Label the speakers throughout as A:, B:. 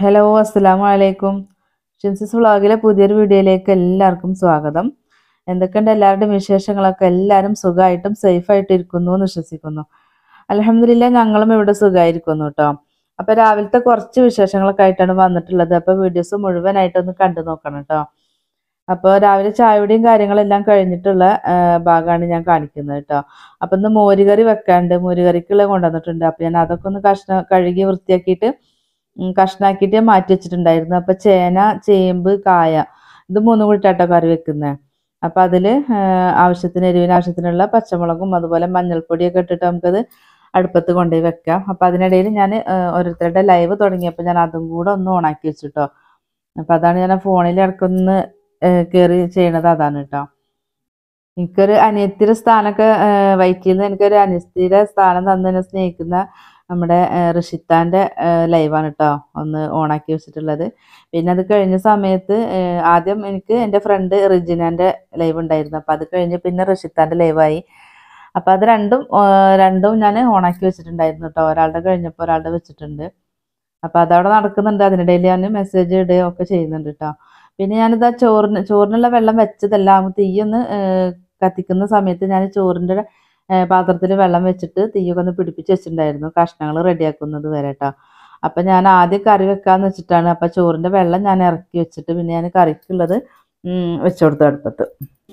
A: hello അസ്സലാമു അലൈക്കും ഷിൻസിസ് വ്ളോഗിലെ പുതിയൊരു വീഡിയോയിലേക്ക് എല്ലാവർക്കും സ്വാഗതം എന്തൊക്കെയുണ്ട് എല്ലാവരുടെയും വിശേഷങ്ങളൊക്കെ എല്ലാവരും സുഖമായിട്ടും സേഫായിട്ടും ഇരിക്കുന്നു എന്ന് വിശ്വസിക്കുന്നു അലഹമില്ല ഞങ്ങളും ഇവിടെ സുഖമായിരിക്കുന്നു കേട്ടോ അപ്പോൾ രാവിലത്തെ കുറച്ച് വിശേഷങ്ങളൊക്കെ ആയിട്ടാണ് വന്നിട്ടുള്ളത് അപ്പോൾ വീഡിയോസ് മുഴുവനായിട്ടൊന്ന് കണ്ടു നോക്കണം കേട്ടോ അപ്പോൾ രാവിലെ ചായയുടെയും കാര്യങ്ങളെല്ലാം കഴിഞ്ഞിട്ടുള്ള ആ, ഭാഗമാണ് ഞാൻ കാണിക്കുന്നത് കേട്ടോ അപ്പം ഇന്ന് മോരുകറി വെക്കാണ്ട് മോരുകറിക്കുള്ള കൊണ്ടുവന്നിട്ടുണ്ട് അപ്പോൾ ഞാൻ അതൊക്കെ ഒന്ന് കഷ്ണം കഴുകി വൃത്തിയാക്കിയിട്ട് ഉം, കഷ്ണാക്കിയിട്ട് ഞാൻ മാറ്റി വെച്ചിട്ടുണ്ടായിരുന്നു അപ്പോൾ ചേന ചേമ്പ് കായ ഇത് മൂന്നും കൂടിയിട്ടാട്ടോ കറി വെക്കുന്നത് അപ്പോൾ അതിൽ ആവശ്യത്തിന് എരിവിന് ആവശ്യത്തിനുള്ള പച്ചമുളകും അതുപോലെ മഞ്ഞൾപ്പൊടിയൊക്കെ ഇട്ടിട്ട് നമുക്കത് അടുപ്പത്ത് കൊണ്ടുപോയി വെക്കാം അപ്പോൾ അതിനിടയിൽ ഞാൻ ഓരോരുത്തരുടെ ലൈവ് തുടങ്ങിയപ്പോൾ ഞാൻ അതും കൂടെ ഒന്ന് ഓണാക്കി വെച്ചിട്ടോ അപ്പോൾ അതാണ് ഞാൻ ഫോണിൽ ഇടയ്ക്കൊന്ന് കയറി ചെയ്യണത് അതാണ് കേട്ടോ എനിക്കൊരു അനിയത്തിയുടെ സ്ഥാനമൊക്കെ വൈറ്റിൽ നിന്ന് എനിക്കൊരു അനിയത്തിയുടെ സ്ഥാനം തന്നതിനെ സ്നേഹിക്കുന്ന നമ്മുടെ ഏഹ്, ഋഷിത്താൻ്റെ ലൈവാണ് കേട്ടോ ഒന്ന് ഓണാക്കി വെച്ചിട്ടുള്ളത് പിന്നെ അത് കഴിഞ്ഞ സമയത്ത് ഏഹ്, ആദ്യം എനിക്ക് എൻ്റെ ഫ്രണ്ട് റിജിനാൻ്റെ ലൈവ് ഉണ്ടായിരുന്നു അപ്പോൾ അത് കഴിഞ്ഞ് പിന്നെ ഋഷിത്താൻ്റെ ലൈവായി അപ്പോൾ അത് രണ്ടും ഏഹ്, രണ്ടും ഞാൻ ഓണാക്കി വെച്ചിട്ടുണ്ടായിരുന്നു കേട്ടോ ഒരാളുടെ കഴിഞ്ഞപ്പോൾ ഒരാളുടെ വെച്ചിട്ടുണ്ട് അപ്പോൾ അതവിടെ നടക്കുന്നുണ്ട് അതിനിടയിൽ ഞാൻ മെസ്സേജ് ഇടുകയും ഒക്കെ ചെയ്യുന്നുണ്ട് കേട്ടോ പിന്നെ ഞാനിതാ ചോറിന് ചോറിനുള്ള വെള്ളം വെച്ചതല്ല തീയൊന്ന് ഏഹ്, കത്തിക്കുന്ന സമയത്ത് ഞാൻ ചോറിൻ്റെ പാത്രത്തിൽ വെള്ളം വെച്ചിട്ട് തീയൊക്കെ ഒന്ന് പിടിപ്പിച്ച് വെച്ചിട്ടുണ്ടായിരുന്നു കഷ്ണങ്ങൾ റെഡിയാക്കുന്നത് വരെ കേട്ടോ അപ്പം ഞാൻ ആദ്യം കറി വെക്കാന്ന് വെച്ചിട്ടാണ് അപ്പം ചോറിൻ്റെ വെള്ളം ഞാൻ ഇറക്കി വെച്ചിട്ട് പിന്നെ ഞാൻ കറിക്കുള്ളത് ഉം, വെച്ച് കൊടുത്തു അടുപ്പത്ത്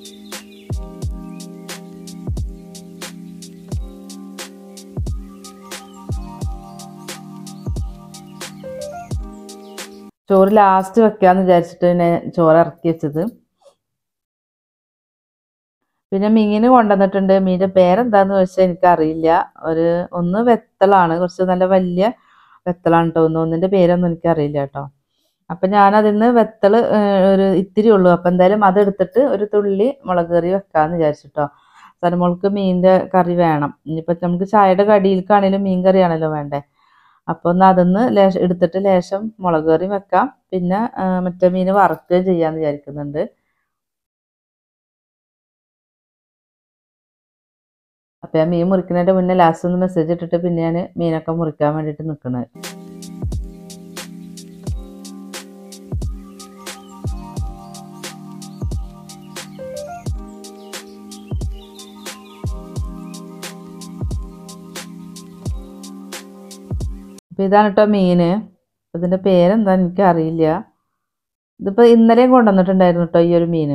A: ചോറ് ലാസ്റ്റ് വെക്കാന്ന് വിചാരിച്ചിട്ട് പിന്നെ ചോറ് ഇറക്കി വെച്ചത് പിന്നെ മീൻ കൊണ്ടുവന്നിട്ടുണ്ട് മീനിന്റെ പേരെന്താന്ന് വെച്ചാൽ എനിക്കറിയില്ല ഒരു ഒന്ന് വെത്തളാണ് കുറച്ച് നല്ല വലിയ വെത്തളാണ് കേട്ടോ ഒന്ന് ഒന്നിന്റെ പേരൊന്നും എനിക്കറിയില്ല കേട്ടോ അപ്പൊ ഞാൻ അതിന്ന് വെത്തള് ഏഹ്, ഒരു ഇത്തിരി ഉള്ളൂ അപ്പൊ എന്തായാലും അതെടുത്തിട്ട് ഒരു തുള്ളി മുളക് കറി വെക്കാന്ന് വിചാരിച്ചിട്ടോ സനമോൾക്ക് മീനിന്റെ കറി വേണം ഇനിയിപ്പോ നമുക്ക് ചായയുടെ കടിയിൽക്കാണേലും മീൻ കറിയാണല്ലോ വേണ്ടേ അപ്പൊ ഒന്ന് അതൊന്ന് ലേശം എടുത്തിട്ട് ലേശം മുളക് കറി വെക്കാം പിന്നെ ആ, മറ്റേ മീൻ വറുക്കുകയും ചെയ്യാന്ന് വിചാരിക്കുന്നുണ്ട് അപ്പൊ ഞാൻ മീൻ മുറിക്കുന്നതിന്റെ മുന്നേ ലാസ്റ്റ് ഒന്ന് മെസ്സേജ് ഇട്ടിട്ട് പിന്നെ ഞാൻ മീനൊക്കെ മുറിക്കാൻ വേണ്ടിയിട്ട് നിൽക്കുന്നത് അപ്പൊ ഇതാണ് കേട്ടോ മീന് ഇതിന്റെ പേരെന്താ എനിക്ക് അറിയില്ല ഇതിപ്പോ ഇന്നലെയും കൊണ്ടുവന്നിട്ടുണ്ടായിരുന്നു കേട്ടോ ഈ ഒരു മീന്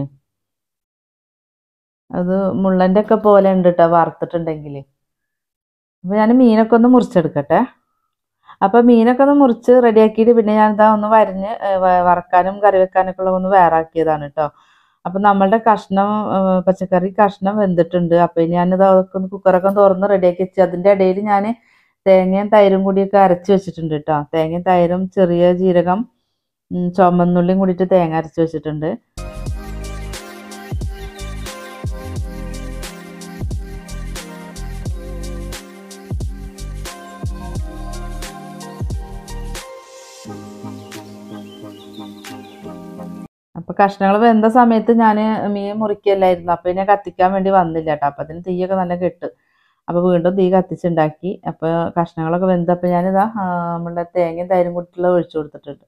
A: അത് മുള്ളന്റെ ഒക്കെ പോലെ ഉണ്ട് കേട്ടോ വറുത്തിട്ടുണ്ടെങ്കിൽ അപ്പൊ ഞാൻ മീനൊക്കെ ഒന്ന് മുറിച്ചെടുക്കട്ടെ അപ്പൊ മീനൊക്കെ ഒന്ന് മുറിച്ച് റെഡിയാക്കിയിട്ട് പിന്നെ ഞാൻ ഇതാ ഒന്ന് വരഞ്ഞ് ഏഹ് വ- വറക്കാനും കറി വെക്കാനൊക്കെ ഉള്ള ഒന്ന് വേറാക്കിയതാണ് കേട്ടോ അപ്പൊ നമ്മളുടെ കഷ്ണം ഏഹ് പച്ചക്കറി കഷ്ണം വെന്തിട്ടുണ്ട് അപ്പൊ ഇനി ഞാനിത് അതൊക്കെ ഒന്ന് കുക്കറൊക്കെ ഒന്ന് തുറന്ന് റെഡിയാക്കി വെച്ച് അതിന്റെ ഇടയിൽ ഞാൻ തേങ്ങയും തൈരും കൂടിയൊക്കെ അരച്ച് വെച്ചിട്ടുണ്ട് കേട്ടോ തേങ്ങയും തൈരും ചെറിയ ജീരകം ഉം, ചുമന്നുള്ളിയും കൂടിയിട്ട് തേങ്ങ അരച്ച് വെച്ചിട്ടുണ്ട് അപ്പൊ കഷ്ണങ്ങൾ വെന്ത സമയത്ത് ഞാൻ മീൻ മുറിക്കല്ലായിരുന്നു അപ്പൊ ഞാൻ കത്തിക്കാൻ വേണ്ടി വന്നില്ല കേട്ടോ അപ്പൊ അതിന് തീയൊക്കെ നല്ല കെട്ട് അപ്പൊ വീണ്ടും തീ കത്തിച്ചുണ്ടാക്കി അപ്പൊ കഷ്ണങ്ങളൊക്കെ വെന്തപ്പോൾ ഞാനിതാ ആ, നമ്മളുടെ തേങ്ങയും തൈരും കൂട്ടിയുള്ള ഒഴിച്ചു കൊടുത്തിട്ടുണ്ട്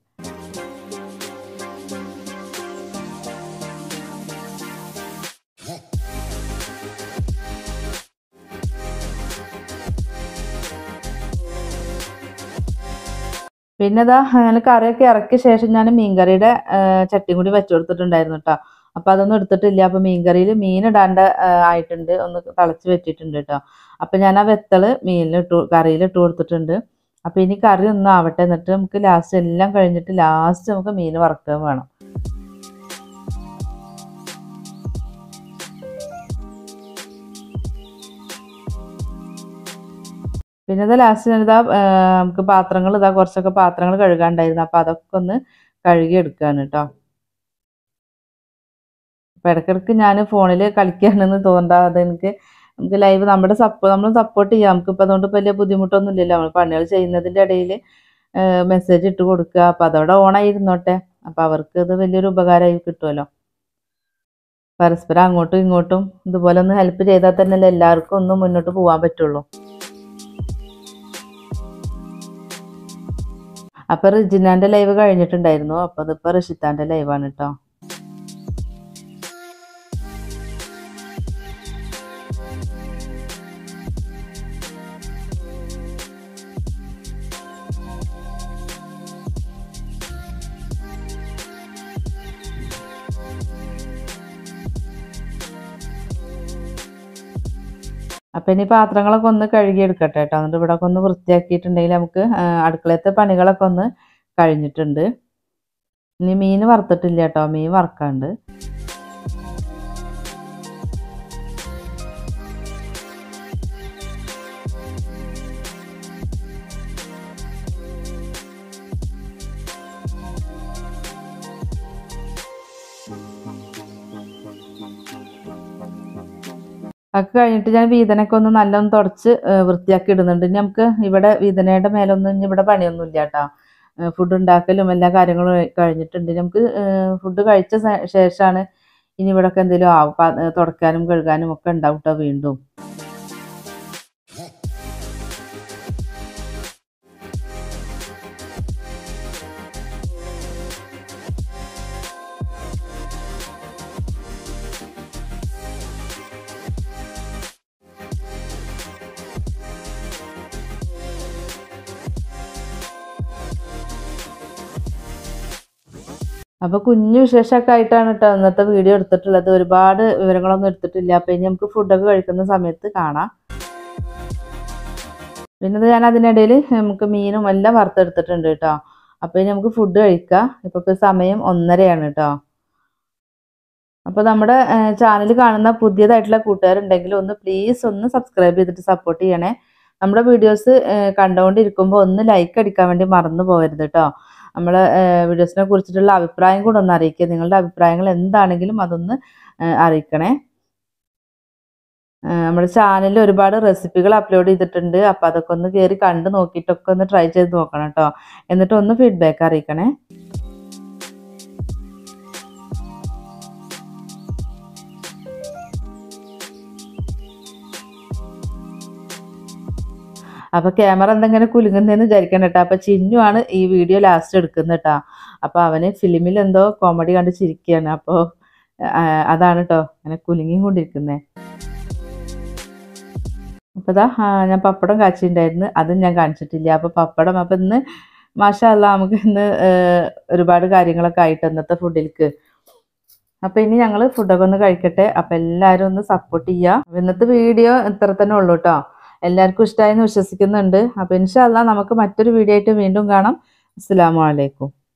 A: പിന്നെ ഇതാ ഞാൻ കറിയൊക്കെ ഇറക്കിയ ശേഷം ഞാൻ മീൻകറിയുടെ ആ, ചട്ടിയും കൂടി വെച്ചു കൊടുത്തിട്ടുണ്ടായിരുന്നു കേട്ടോ അപ്പൊ അതൊന്നും എടുത്തിട്ടില്ല അപ്പൊ മീൻകറിയിൽ മീൻ ഇടാണ്ട് ആ, ആയിട്ടുണ്ട് ഒന്ന് തിളച്ച് വെച്ചിട്ടുണ്ട് കേട്ടോ അപ്പൊ ഞാൻ ആ വെത്തള് മീനിൽ ഇട്ടു കറിയിൽ ഇട്ട് കൊടുത്തിട്ടുണ്ട് അപ്പൊ ഇനി കറി ഒന്നും ആവട്ടെ എന്നിട്ട് നമുക്ക് ലാസ്റ്റ് എല്ലാം കഴിഞ്ഞിട്ട് ലാസ്റ്റ് നമുക്ക് മീൻ വറുക്കുകയും വേണം പിന്നെ ഇത് ലാസ്റ്റ് ഞാനിതാ ആ, നമുക്ക് പാത്രങ്ങൾ ഇതാ കുറച്ചൊക്കെ പാത്രങ്ങൾ കഴുകാണ്ടായിരുന്നു അപ്പൊ അതൊക്കെ ഒന്ന് കഴുകി എടുക്കുകയാണ് കേട്ടോ അപ്പൊ ഇടയ്ക്കിടയ്ക്ക് ഞാൻ ഫോണിൽ കളിക്കുകയാണെന്ന് തോന്നണ്ട എനിക്ക് നമുക്ക് ലൈവ് നമ്മുടെ സപ്പോ നമ്മൾ സപ്പോർട്ട് ചെയ്യാം നമുക്കിപ്പോൾ അതുകൊണ്ട് ഇപ്പൊ വലിയ ബുദ്ധിമുട്ടൊന്നും ഇല്ലല്ലോ നമ്മൾ പണികൾ ചെയ്യുന്നതിൻ്റെ ഇടയിൽ മെസ്സേജ് ഇട്ട് കൊടുക്കുക അപ്പം അതവിടെ ഓണായി ഇരുന്നോട്ടെ അപ്പം അവർക്ക് ഇത് വലിയൊരു ഉപകാരമായി കിട്ടുമല്ലോ പരസ്പരം അങ്ങോട്ടും ഇങ്ങോട്ടും ഇതുപോലെ ഒന്ന് ഹെൽപ്പ് ചെയ്താൽ തന്നെയല്ലേ എല്ലാവർക്കും ഒന്ന് മുന്നോട്ട് പോകാൻ പറ്റുള്ളൂ അപ്പോൾ റിജിനാൻ്റെ ലൈവ് കഴിഞ്ഞിട്ടുണ്ടായിരുന്നു അപ്പോൾ അതിപ്പോൾ റഷിത്താൻ്റെ ലൈവാണ് കേട്ടോ അപ്പം ഇനി പാത്രങ്ങളൊക്കെ ഒന്ന് കഴുകിയെടുക്കട്ടെ കേട്ടോ എന്നിട്ട് ഇവിടെ ഒന്ന് വൃത്തിയാക്കിയിട്ടുണ്ടെങ്കിൽ നമുക്ക് ആ, അടുക്കളയത്തെ പണികളൊക്കെ ഒന്ന് കഴിഞ്ഞിട്ടുണ്ട് ഇനി മീൻ വറുത്തിട്ടില്ല കേട്ടോ മീൻ വറുക്കാണ്ട് അതൊക്കെ കഴിഞ്ഞിട്ട് ഞാൻ വീതനൊക്കെ ഒന്ന് നല്ലോണം തുടച്ച് ഏഹ് വൃത്തിയാക്കി ഇടുന്നുണ്ട് ഇനി നമുക്ക് ഇവിടെ വീതനയുടെ മേലൊന്നും ഇനി ഇവിടെ പണിയൊന്നും ഇല്ല കേട്ടോ ഫുഡ് ഉണ്ടാക്കലും എല്ലാ കാര്യങ്ങളും കഴിഞ്ഞിട്ടുണ്ട് ഇനി നമുക്ക് ഫുഡ് കഴിച്ച സ- ശേഷമാണ് ഇനി ഇവിടെയൊക്കെ എന്തെങ്കിലും ആവും പ- ഏഹ് തുടക്കാനും കഴുകാനും ഒക്കെ ഉണ്ടാവും കേട്ടോ വീണ്ടും അപ്പൊ കുഞ്ഞു വിശേഷമൊക്കെ ആയിട്ടാണ് കേട്ടോ ഇന്നത്തെ വീഡിയോ എടുത്തിട്ടുള്ളത് ഒരുപാട് വിവരങ്ങളൊന്നും എടുത്തിട്ടില്ല അപ്പൊ ഇനി നമുക്ക് ഫുഡൊക്കെ കഴിക്കുന്ന സമയത്ത് കാണാം പിന്നെ ഇത് ഞാൻ അതിനിടയിൽ നമുക്ക് മീനും എല്ലാം വറുത്തെടുത്തിട്ടുണ്ട് കേട്ടോ അപ്പൊ ഇനി നമുക്ക് ഫുഡ് കഴിക്കാം ഇപ്പൊ ഇപ്പൊ സമയം ഒന്നരയാണ് കേട്ടോ അപ്പോൾ നമ്മുടെ ചാനൽ കാണുന്ന പുതിയതായിട്ടുള്ള കൂട്ടുകാരുണ്ടെങ്കിൽ ഒന്ന് പ്ലീസ് ഒന്ന് സബ്സ്ക്രൈബ് ചെയ്തിട്ട് സപ്പോർട്ട് ചെയ്യണേ നമ്മുടെ വീഡിയോസ് കണ്ടുകൊണ്ടിരിക്കുമ്പോൾ ഒന്ന് ലൈക്ക് അടിക്കാൻ വേണ്ടി മറന്നു പോകരുത് കേട്ടോ നമ്മളെ വീഡിയോസിനെ കുറിച്ചിട്ടുള്ള അഭിപ്രായം കൂടെ ഒന്ന് അറിയിക്കുക നിങ്ങളുടെ അഭിപ്രായങ്ങൾ എന്താണെങ്കിലും അതൊന്ന് ഏഹ് അറിയിക്കണേ ഏഹ് നമ്മുടെ ചാനലിൽ ഒരുപാട് റെസിപ്പികൾ അപ്ലോഡ് ചെയ്തിട്ടുണ്ട് അപ്പോൾ അതൊക്കെ ഒന്ന് കയറി കണ്ട് നോക്കിയിട്ടൊക്കെ ഒന്ന് ട്രൈ ചെയ്ത് നോക്കണം കേട്ടോ എന്നിട്ട് ഒന്ന് ഫീഡ്ബാക്ക് അറിയിക്കണേ അപ്പൊ ക്യാമറ എന്തെങ്കിലും കുലുങ്ങുന്നതെന്ന് വിചാരിക്കണ്ട കേട്ടോ അപ്പൊ ചിന്നുവാണ് ഈ വീഡിയോ ലാസ്റ്റ് എടുക്കുന്നത് കേട്ടോ അപ്പൊ അവന് ഫിലിമിൽ എന്തോ കോമഡി കണ്ട് ചിരിക്കുകയാണ് അപ്പോൾ അതാണ് കേട്ടോ അങ്ങനെ കുലുങ്ങിയും കൊണ്ടിരിക്കുന്നത് അപ്പോൾ ഇതാ ആ, ഞാൻ പപ്പടം കാച്ചിട്ടുണ്ടായിരുന്നു അതും ഞാൻ കാണിച്ചിട്ടില്ല അപ്പോൾ പപ്പടം അപ്പം ഇന്ന് മാഷല്ല നമുക്ക് ഇന്ന് ഏഹ്, ഒരുപാട് കാര്യങ്ങളൊക്കെ ആയിട്ട് ഇന്നത്തെ ഫുഡിലേക്ക് അപ്പോൾ ഇനി ഞങ്ങൾ ഫുഡൊക്കെ ഒന്ന് കഴിക്കട്ടെ അപ്പോൾ എല്ലാവരും ഒന്ന് സപ്പോർട്ട് ചെയ്യുക അപ്പോൾ ഇന്നത്തെ വീഡിയോ ഇത്ര തന്നെ ഉള്ളൂ കേട്ടോ എല്ലാവർക്കും ഇഷ്ടമായെന്ന് വിശ്വസിക്കുന്നുണ്ട് അപ്പോൾ ഇൻഷാല്ല നമുക്ക് മറ്റൊരു വീഡിയോ ആയിട്ട് വീണ്ടും കാണാം അസ്സാം വലൈക്കും